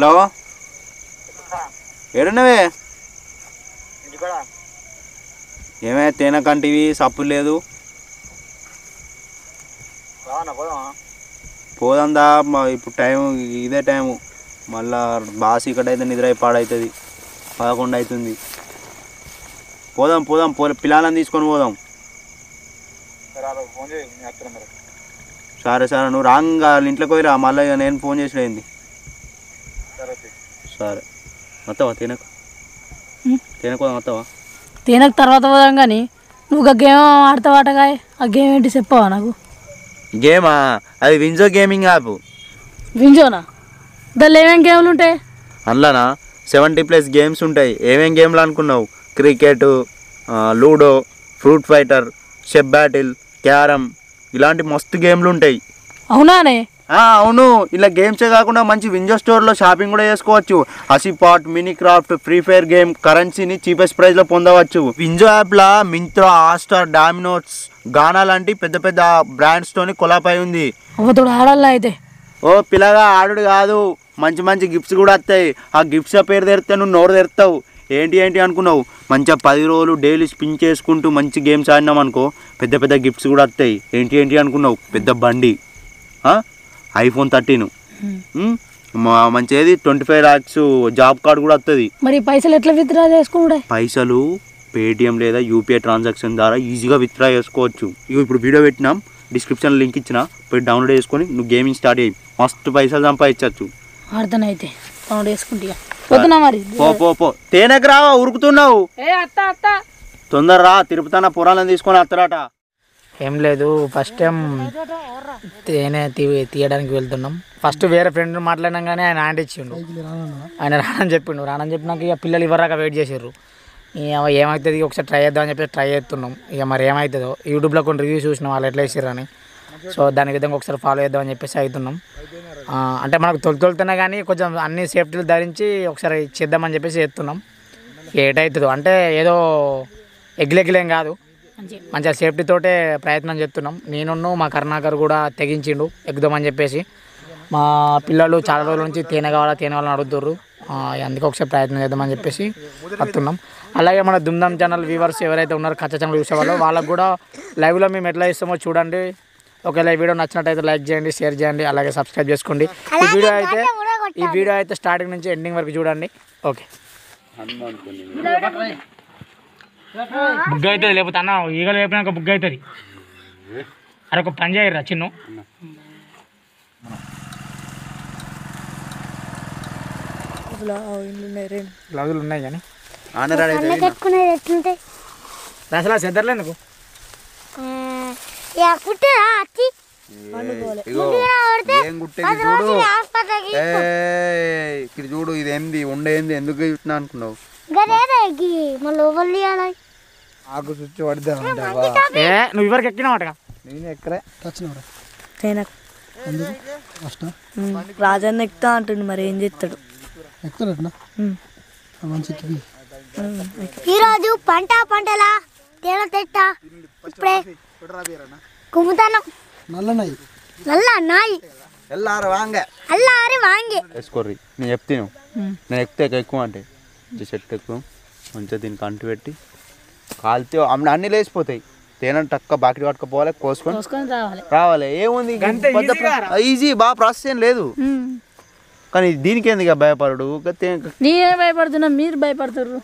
Hello ఏడున్నవే ఇంటికాడ ఏమే తేనకంటివి సప్పు లేదు రావన్నా పోదామా పోదందా మా ఇప్పుడు టైం ఇదే టైము మళ్ళా బాస్ ఇక్కడ అయితే నిద్ర అయి పాడవుతుంది పదకొండు అవుతుంది పోదాం పోదాం పో పిల్లలని తీసుకొని పోదాం సరే అలా ఫోన్ చేయి నేను వస్తున్నాను మరి సరే సరే నువ్వు రాంగా వాళ్ళ ఇంట్లోకి పోయిరా మళ్ళీ ఇక నేను ఫోన్ చేసి అయింది సరే అయితే. సరే వస్తావా తినకు తినకు వస్తావా తినక తర్వాత పోదాం కానీ నువ్వు ఒక గేమ్ ఆడతావాటగా ఆ గేమ్ ఏంటి చెప్పవా నాకు గేమా అది వింజో గేమింగ్ యాప్ వింజోనా దానిలో ఏమేమి గేమ్లు ఉంటాయి అందులోనా సెవెంటీ ప్లస్ గేమ్స్ ఉంటాయి ఏమేం గేమ్లు అనుకున్నావు క్రికెట్ లూడో ఫ్రూట్ ఫైటర్ షెప్ బ్యాటిల్ క్యారమ్ ఇలాంటి మస్తు గేమ్లు ఉంటాయి అవునానే ఆ, అవును ఇలా గేమ్సే కాకుండా మంచి వింజో స్టోర్లో షాపింగ్ కూడా చేసుకోవచ్చు హసిపాట్ Minecraft free fire game కరెన్సీని చీపెస్ట్ ప్రైస్లో పొందవచ్చు వింజో యాప్లా మింత్రా హాట్స్టార్ డామినోట్స్ గానా లాంటి పెద్ద పెద్ద బ్రాండ్స్తోని కొలాపై ఉంది అవ్వతోడు ఆడాలా అయితే ఓ పిల్లగా ఆడుడు కాదు మంచి మంచి గిఫ్ట్స్ కూడా వస్తాయి ఆ గిఫ్ట్స్ పేరు తెరిస్తే నువ్వు నోరు తెరుతావు ఏంటి ఏంటి అనుకున్నావు మంచిగా పది రోజులు డైలీ స్పిన్ చేసుకుంటూ మంచి గేమ్స్ ఆడినాం అనుకో పెద్ద పెద్ద గిఫ్ట్స్ కూడా వస్తాయి ఏంటి ఏంటి అనుకున్నావు పెద్ద బండి ఐఫోన్ థర్టీన్ మంచి ఏది twenty five lakhs job card కూడా వస్తుంది మరి ఈ పైసలు ఎట్లా విత్డ్రా చేసుకుంటే పైసలు పేటిఎం లేదా యూపీఐ ట్రాన్సాక్షన్ ద్వారా ఈజీగా విత్డ్రా చేసుకోవచ్చు ఇగో ఇప్పుడు వీడియో పెట్టినాం డిస్క్రిప్షన్ లింక్ ఇచ్చిన పోయి డౌన్లోడ్ చేసుకొని నువ్వు గేమింగ్ స్టార్ట్ అయ్యి మస్తు పైసలు సంపాదించవచ్చు ఆడతానైతే పౌండ్ వేసుకుంటా పోతున్నా మరి పో పో పో తేనెకు రావా ఉరుకుతున్నావు ఏ అత్త అత్త తొందర రా తిరుపతి పురాణం తీసుకొని వస్తారట ఏం లేదు ఫస్ట్ టైం తేనె తీ తీయడానికి వెళ్తున్నాం ఫస్ట్ వేరే ఫ్రెండ్ మాట్లాడినాం కానీ ఆయన హ్యాండ్ ఇచ్చిండు ఆయన రానని చెప్పిండు రానని చెప్పినాక ఇక పిల్లలు ఇవ్వరాక వెయిట్ చేసారు ఇక ఏమవుతుంది ఒకసారి ట్రై చేద్దామని చెప్పి ట్రై చేస్తున్నాం ఇక మరి ఏమవుతుందో యూట్యూబ్లో కొన్ని రివ్యూస్ చూసినాం వాళ్ళు ఎట్లా వేసారు అని సో దాని విధంగా ఒకసారి ఫాలో చేద్దామని చెప్పేసి అవుతున్నాం ఆ, అంటే మనకు తొలి తొలుతున్నా కానీ కొంచెం అన్ని సేఫ్టీలు ధరించి ఒకసారి చేద్దామని చెప్పేసి చేస్తున్నాం ఏటవుతుందో అంటే ఏదో ఎగ్లెగ్లేం కాదు మంచిగా సేఫ్టీ తోటే ప్రయత్నం చేస్తున్నాం నేనున్ను మా కరుణాకర్ కూడా తెగించిండు ఎక్కుదామని చెప్పేసి మా పిల్లలు చాలా రోజుల నుంచి తేనె కావాలా తేనె కావాలని అడుగుతుర్రు ఆ, అందుకే ఒకసారి ప్రయత్నం చేద్దామని చెప్పేసి వస్తున్నాం అలాగే మన దుమ్దమ్ ఛానల్ వ్యూవర్స్ ఎవరైతే ఉన్నారో కచ్చ ఛానల్ చూసేవాళ్ళో వాళ్ళకు కూడా లైవ్లో మేము ఎట్లా ఇస్తామో చూడండి ఒకవేళ ఈ వీడియో నచ్చినట్టయితే లైక్ చేయండి షేర్ చేయండి అలాగే సబ్స్క్రైబ్ చేసుకోండి ఈ వీడియో అయితే ఈ వీడియో అయితే స్టార్టింగ్ నుంచి ఎండింగ్ వరకు చూడండి ఓకే బుగ్గ అవుతుంది లేకపోతే అన్న ఈగలు లేపినాక బుగ్గ అవుతుంది అరే ఒక పని చేయరా చిన్ను గ్లౌజులు ఉన్నాయి కానీ కట్టుకునేది ఎట్లుంటాయి అసలు ఆ సెద్దర్లు ఎందుకు ఇక కుట్టరా అచ్చి ఇగో కొడితే ఏం గుట్టేది చూడు హాస్పిటల్కి ఏయ్, ఇక్కడ చూడు ఇది ఏంది ఉండేంది ఎందుకు ఇట్లా అనుకున్నావు గదేదా ఎగ్గి మళ్ళీ ఓవర్ తీయాలి ఆకు స్విచ్ పడితే ఏ నువ్వు ఇవరికి ఎక్కినావటగా నేను ఎక్కడే తేనె రాజన్న ఎక్కుతా అంటుండు మరి ఏం చేస్తాడు ఈరోజు పంట పంటలా తేన తెట్ట ఇప్పుడే కుమ్ముతాను నల్లనై నల్ల నాయి ఎల్లారు వాంగ అల్లారి వాంగి వేసుకోర్రి నేను చెప్తాను నేను ఎక్కితే ఎక్కువ అంటే ఈ చెట్టు ఎక్కువ మంచిగా దీనికి అంటు పెట్టి కాలితే అమ్మ అన్నీ లేచిపోతాయి తేనె టక్క బాకిటి పట్టుకపోవాలి కోసుకొని చూసుకొని రావాలి రావాలి ఏముంది ఈజీ బాగా ప్రాసెస్ ఏం లేదు కానీ దీనికి ఎందుకు భయపడడు ఇక తే- నేనే భయపడుతున్నా మీరు భయపడుతుర్రు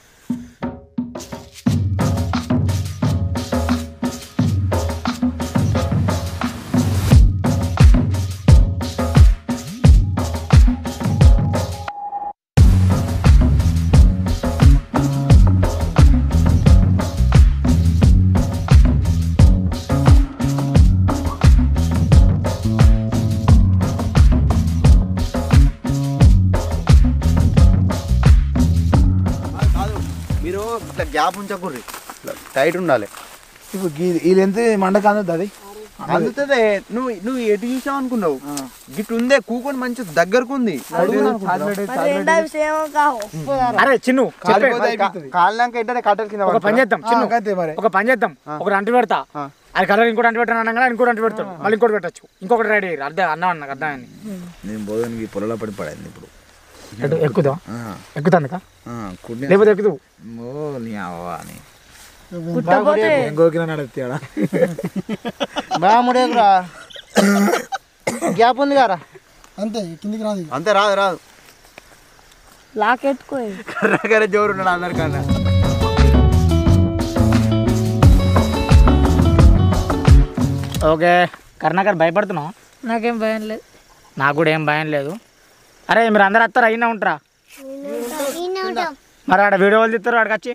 కాదు మీరు ఇట్లా గ్యాప్ ఉంచకూర్రి ఇట్లా టైట్ ఉండాలి ఇప్పుడు వీళ్ళు ఎంత మండక అందుతుంది అది అందుతుంది నువ్వు నువ్వు ఎటు చూసావు అనుకున్నావు గిట్ ఉందే కూకొని మంచి దగ్గరకు ఉంది రెండా విషయం కావు అరే చిన్ను చెప్పే. కాలినాక ఏంటంటే కట్టెల కింద ఒక పని చేద్దాం చిన్ను అంతే మరి ఒక పని చేద్దాం ఒకటి అంటు పెడతా అది కలర్ ఇంకోటి అంటు పెట్టాను అనగా ఇంకోటి అంటు పెడతాడు మళ్ళీ ఇంకోటి పెట్టచ్చు ఇంకొకటి రెడీ అర్థం అన్నా అన్న అర్థమైంది నేను పోదానికి పొలంలో పడి పడింది ఇప్పుడు ఎటు ఎక్కుదా ఎక్కుతాందుకా లేకపోతే ఎక్కుదు బాముడేకురా గ్యాప్ ఉంది కదా అంతే కిందికి రాదు అంతే రాదు రాదు లాకెట్టుకో కర్రకర జోరు ఉన్నాడు అందరికన్నా ఓకే కరుణాకర్ భయపడుతున్నావు నాకేం భయం లేదు నాకు కూడా ఏం భయం లేదు అరే మీరు అందరు వస్తారా అయినా ఉంటారా ఈయన ఉంటాం మరి ఆడ వీడియో వాళ్ళు తీస్తారు ఆడికి వచ్చి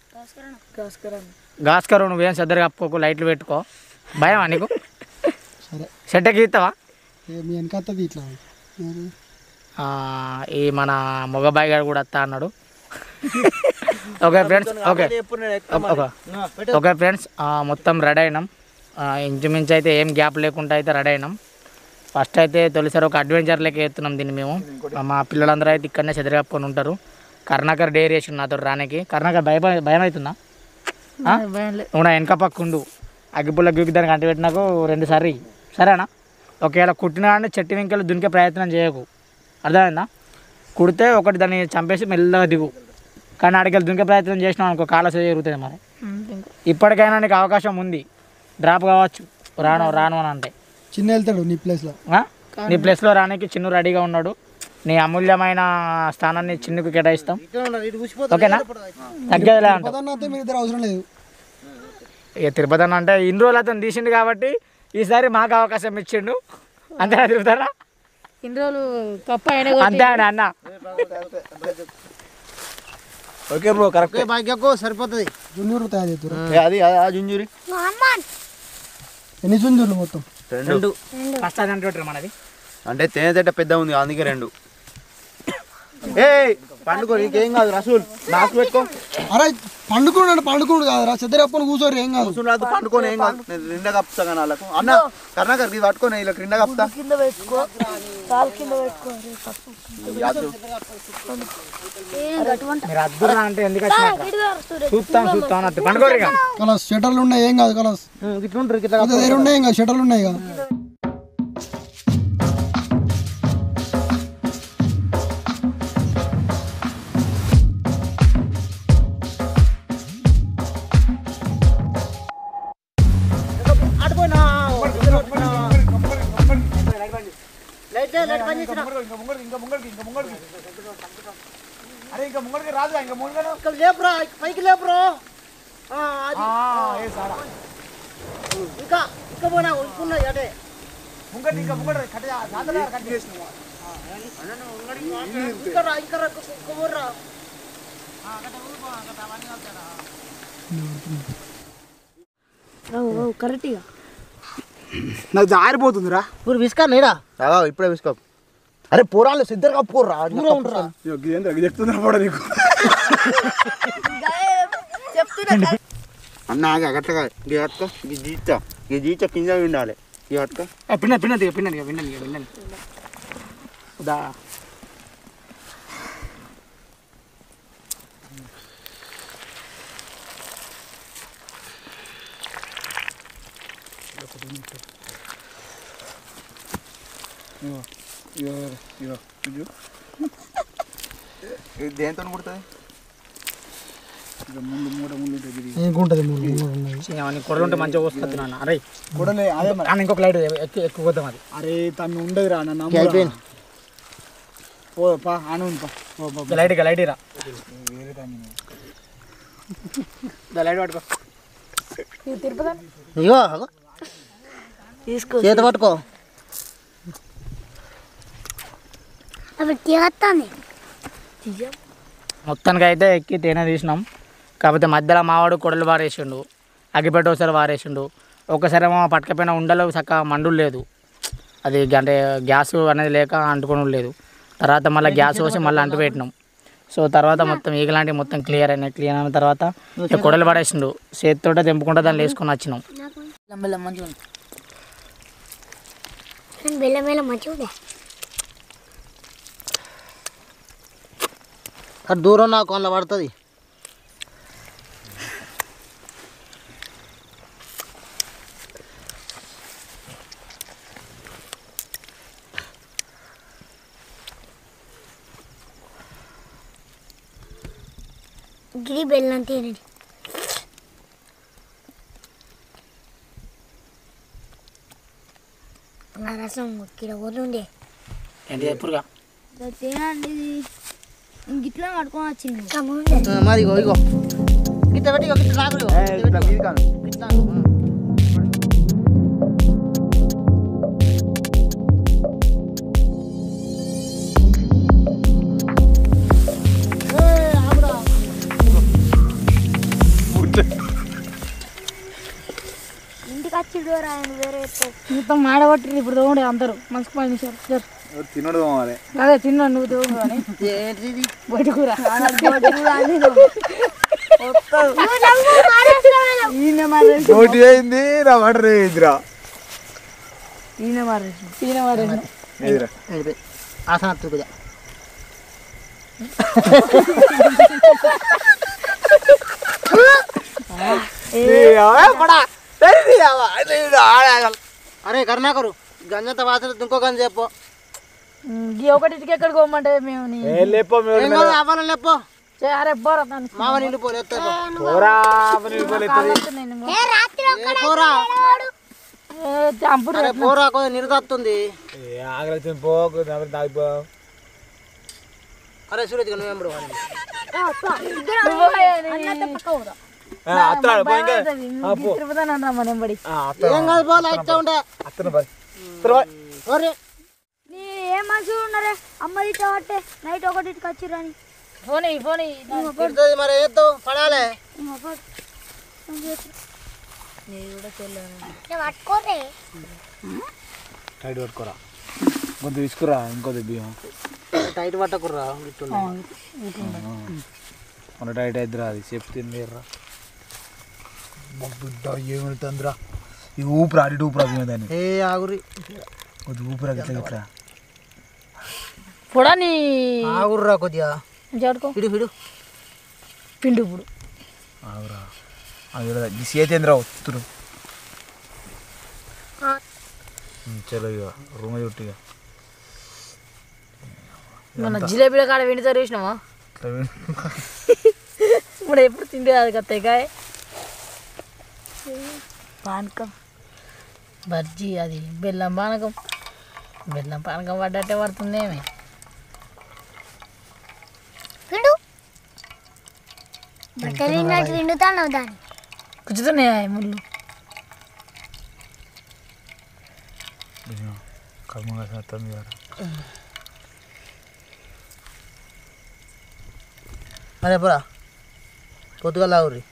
గాస్కర్ నువ్వేం సద్దరు కప్పుకోకు లైట్లు పెట్టుకో భయమా నీకు సరే సెట్ ఎక్కి ఇస్తావా ఏ మీ వెనకత్తది ఇట్లా ఏది? ఆ, ఈ మన మొగబాయి గారు కూడా వస్తా అన్నాడు okay friends okay okay okay friends మొత్తం రెడీ అయినాం ఆ, ఇంచుమించు అయితే ఏం గ్యాప్ లేకుండా అయితే రెడీ అయినాం ఫస్ట్ అయితే తొలిసారి ఒక అడ్వెంచర్ లెక్క ఎత్తున్నాం దీన్ని మేము మా పిల్లలందరూ అయితే ఇక్కడనే చెదరగప్పుకొని ఉంటారు కర్ణాకర్ డైరీ వేసి నాతో రానికి కర్ణాకర్ భయ భయం అవుతుందా ఆ? భయం లేదు నువ్వు నా వెనక పక్క ఉండు అగ్గిపుల్ల గిగ్గి దానికి అంటి పెట్టినాకు రెండు సారి సరేనా ఒకవేళ కుట్టినా కానీ చెట్టు వెంకలు దునికే ప్రయత్నం చేయకు అర్థమైందా కుడితే ఒకటి దాన్ని చంపేసి మెల్లగా దిగు కానీ అడిగి దునికే ప్రయత్నం చేసినావు అనుకో కాల జరుగుతుంది మరి ఇప్పటికైనా నీకు అవకాశం ఉంది డ్రాప్ కావచ్చు రాను రాను అని అంటే చిన్న వెళ్తాడు నీ ప్లేస్లో ఆ? నీ ప్లేస్లో రానికి చిన్ను రెడీగా ఉన్నాడు నీ అమూల్యమైన స్థానాన్ని చిన్నుకు కేటాయిస్తాం ఓకేనా తగ్గేదిలే అంటావు పదన్న అయితే మీ ఇద్దరు అవసరం లేదు ఇక తిరుపతి అన్న అంటే ఇన్ని రోజులు అతను తీసిండు కాబట్టి ఈసారి మాకు అవకాశం ఇచ్చిండు అంతేనా తిరుగుతారా ఇన్ని రోజులు కప్ప అయినా అంతే అని అన్న ఓకే బ్రో కరెక్ట్ బాగా సరిపోతుంది జున్నూరు తయారు చేస్తారు అది ఆ జుంజూరి అమ్మాన్ ఎన్ని జుంజూర్లు మొత్తం రెండు ఫస్ట్ అది అంటే మనది అంటే తేనె తట్ట పెద్ద ఉంది అందుకే రెండు ఏ పండుకో నీకేం కాదు రసూల్ నాకు పెట్టుకో అరే పండుకున్నాడు పండుకున్నాడు కాదురా చెద్దరు అప్పని కూర్చోరు ఏం కాదు కూర్చుని రాదు పండుకొని ఏం కాదు నేను నిండా కప్పుతా కానీ వాళ్ళకు అన్న కర్ణాకర్ ఇది పట్టుకొని ఇలా క్రింద కప్పుతా కింద పెట్టుకో కాలు కింద పెట్టుకో మీరు అద్దురా అంటే ఎందుకు వచ్చినట్టు చూస్తాం చూస్తాం అన్నట్టు పండుకోరు ఇక కలస్ షటర్లు ఉన్నాయి ఏం కాదు కలస్ కొద్దిగా దగ్గర ఉన్నాయి ఏం కాదు షటర్లు ఉన్నాయి కదా అరే ఇంకా ముంగడికి రాదు ఇంకా ముంగడు లేపురా పైకి లేపురా ఆ, అది ఇంకా ఇంకా పోనా ఉరుకున్నా అటే ముంగడి ఇంకా ముంగడు కట్ట రాదలా కట్ చేసినావు ఇంకా రా ఇంకా రా ఇంకా పోర్రా కరెక్ట్గా నాకు జారిపోతుందిరా ఇప్పుడు విసుకా లేడా ఇప్పుడే వేసుకో అరే పోరాళ్ళు సిద్ధంగా కప్పుకోర్రా చెప్తున్నా నీకు అన్న ఆగా గట్లగా ఇది కట్టుకో ఇది జీత ఇది జీత కింద ఉండాలి ఇది కట్టుకో పిన్న పిన్నది పిన్నది ఇక పిన్నది ఇక పిన్నది దా ఇది దేంతో కుడుతుంది ఇంకుంటది మూడు మూడు ఉన్నాయి అవన్నీ కొడలు ఉంటే మంచిగా వస్తుంది నాన్న అరే కూడలే అదే మరి. కానీ ఇంకొక లైట్ ఎక్కువ ఎక్కువ పోతాం అది అరే తను ఉండదు రా నన్ను అయిపోయింది. పో పా ఆను పా పో, పో, పో. లైట్ ఇక లైట్ ఇరా లైట్ పట్టుకో ఇగో తీసుకో చేత పట్టుకో అవి తీస్తాను మొత్తానికి అయితే ఎక్కి తేనె తీసినాం కాకపోతే మధ్యలో మావాడు కొడలు వారేసిండు అగ్గిపెట్ట ఒకసారి వారేసిండు ఒకసారి ఏమో పట్టకపోయినా ఉండలు చక్కగా మండులు లేదు అది అంటే గ్యాస్ అనేది లేక అంటుకోవడం లేదు తర్వాత మళ్ళీ గ్యాస్ పోసి మళ్ళీ అంటు పెట్టినాం సో తర్వాత మొత్తం ఈగలాంటివి మొత్తం క్లియర్ అయినాయి క్లియర్ అయిన తర్వాత ఇక కొడలు పడేసిండు చేతితోట తెంపుకుంటా దాన్ని వేసుకొని వచ్చినాం మెల్ల మంచిగా ఉంది. నేను బెల్ల బెల్ల మంచిగా అటు దూరం నాకు అందులో పడుతుంది గిరి బెల్లం తినండి నా రసం ఇక్కడ పోతుండే ఏంటి ఎప్పుడుగా తినండి గిట్లా పడుకొని వచ్చింది ఆ, మరి ఇగో ఇగో గిట్ట పెట్టి ఇగో గిట్ట రాకుడు గిట్ట ఇంటికి వచ్చి ఆయన వేరే ఎత్తావు మొత్తం మాడబట్టి ఇప్పుడు తోండే అందరూ మంచి పని చేశారు జర. తినడు పోవాలి అదే తిన్నా నువ్వు తోడు కానీ ఏంటిది బయట కూర ఈయన మారేసి నోటి అయింది నా వాటర్ అయిందిరా ఈయన మారేసి ఈయన మారేసి ఏదిరా ఏంటిది? ఆసన తిరుగుదా అరే కరుణాకరు గంజంత వాసన ఇంకో గంజ చెప్పు ఈ ఒకటికి ఎక్కడికి పోమంటే మేము నీ లేపో ఏం కాదు అవ్వాలని లేపో చే, అరే బోరా దాన్ని మామ నిండు పోలే ఎత్తాయి పో. పోరా నేను ఏ రాత్రి ఏ పోరా చంపురు అరే పోరా కొంచెం నిరుదత్తుంది ఆకలి పోకు తాగిపో అరే సూరజ్ నువ్వేం పడు వాడిని. అత్తాడు తిరుపతి అన్నా మనం బడి ఏం కాదు పో లైట్ ఉండే ఒరే నీ ఏం మనుషులు ఉన్నారే అమ్మ ఇట్లా పట్టే నైట్ ఒకటికి వచ్చిరని ఫోన్ ఫోన్ తిడుతుంది మరి ఏద్దావు పడాలే పట్టుకోరే టైట్ పట్టుకోరా కొంత తీసుకురా ఇంకొద్ది బియ్యం టైట్ పట్టకుర్రా ఇట్టుండే మన టైట్ అయిద్దిరా అది చెప్తుంది రా బిడ్డ ఏమిటందిరా ఈ ఊపిరా అటు ఊపిరా బియ్యం దాన్ని ఏ ఆగురి కొద్ది ఊపిరా గిట్ల గిట్లా పొడా నీ ఆగుర్రా కొద్దిగా జడుకో పిడు పిడు పిండు ఇప్పుడు ఆవురా అది చేతేంద్రా వస్తురు చలో ఇక రూమ్ చుట్టు ఇక మన జిలేబీల కాడ వెండి చూసినావా ఇట్లా వీ- ఇప్పుడు ఎప్పుడు తిండే అది కత్తయ్యకాయ పానకం బజ్జీ అది బెల్లం పానకం బెల్లం పానకం పడ్డట్టే పడుతుంది ఏమి విండు బట్టలు విన్నట్టు విండుతాను దాన్ని కుచ్చుతున్నాయా ముళ్ళు బియ్యం కర్మగా శాతం ఇవ్వరా అరే పోరా పొద్దుగా ఆగురి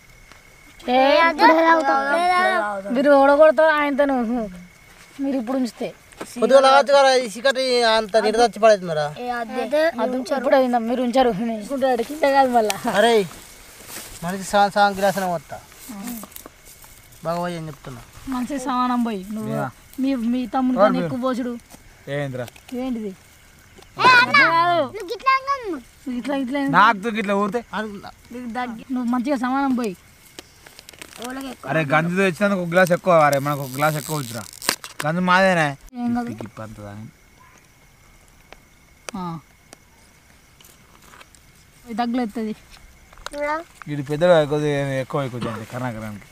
మీరు ఓడగొడతారు ఆయనతో మీరు ఇప్పుడు ఉంచితే పొద్దుగా లాగచ్చు కదా ఈ సికటి అంత నిరుదచ్చి పడుతుందిరా అది ఇప్పుడు అయిందా మీరు ఉంచారు ఉంచుకుంటాడు కింద కాదు మళ్ళా అరే మనిషి సా సాం గిలాసన వస్తా భగవయ్య అని చెప్తున్నా మంచి సమానం పోయి నువ్వు మీ మీ తమ్ముడు కన్నా ఎక్కువ పోసుడు ఏంద్రా ఏంటిది అట్లా కాదు. నువ్వు గిట్లా అంగమ్మ. నువ్వు ఇట్లా ఇట్లా నాకు ఇట్లా ఊరితే అను- నీకు దగ్గ- నువ్వు మంచిగా సమానం పోయి అరే గంజు తెచ్చినందుకు ఒక గ్లాస్ ఎక్కువ అరే మనకు ఒక గ్లాస్ ఎక్కువ వచ్చిరా గంజు మాదేనే ఏం కాదు గిప్ అంత తాగి. ఆ. ఇది తగ్గులేస్తుంది చూడా వీడి పెద్దగా కొద్దిగా ఎక్కువ ఎక్కువ అంతే కర్ణాకరానికి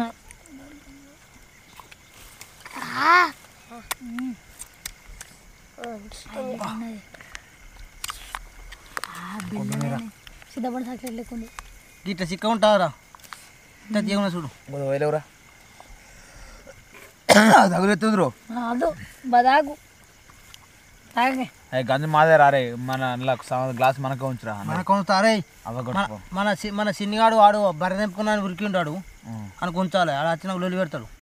సిద్ధపడి సాక్షి లేకుంది గిట్ల చిక్క ఉంటారా ఇంత తీయకుండా చూడు కొద్దిగా వేలేవురా తగులెత్తుందిరో అదు బదాగు తాగే అయ్యి గంజు మాదే రారే మన అందులో సమ- గ్లాస్ మనకే ఉంచురా మన కొంతారే అవ కొట్టుకో మన సి- మన సిన్నిగాడు వాడు బర్రె తెంపుకున్నాను ఉరికి ఉంటాడు అని కొంచాలి ఆడ వచ్చిన లొలి పెడతాడు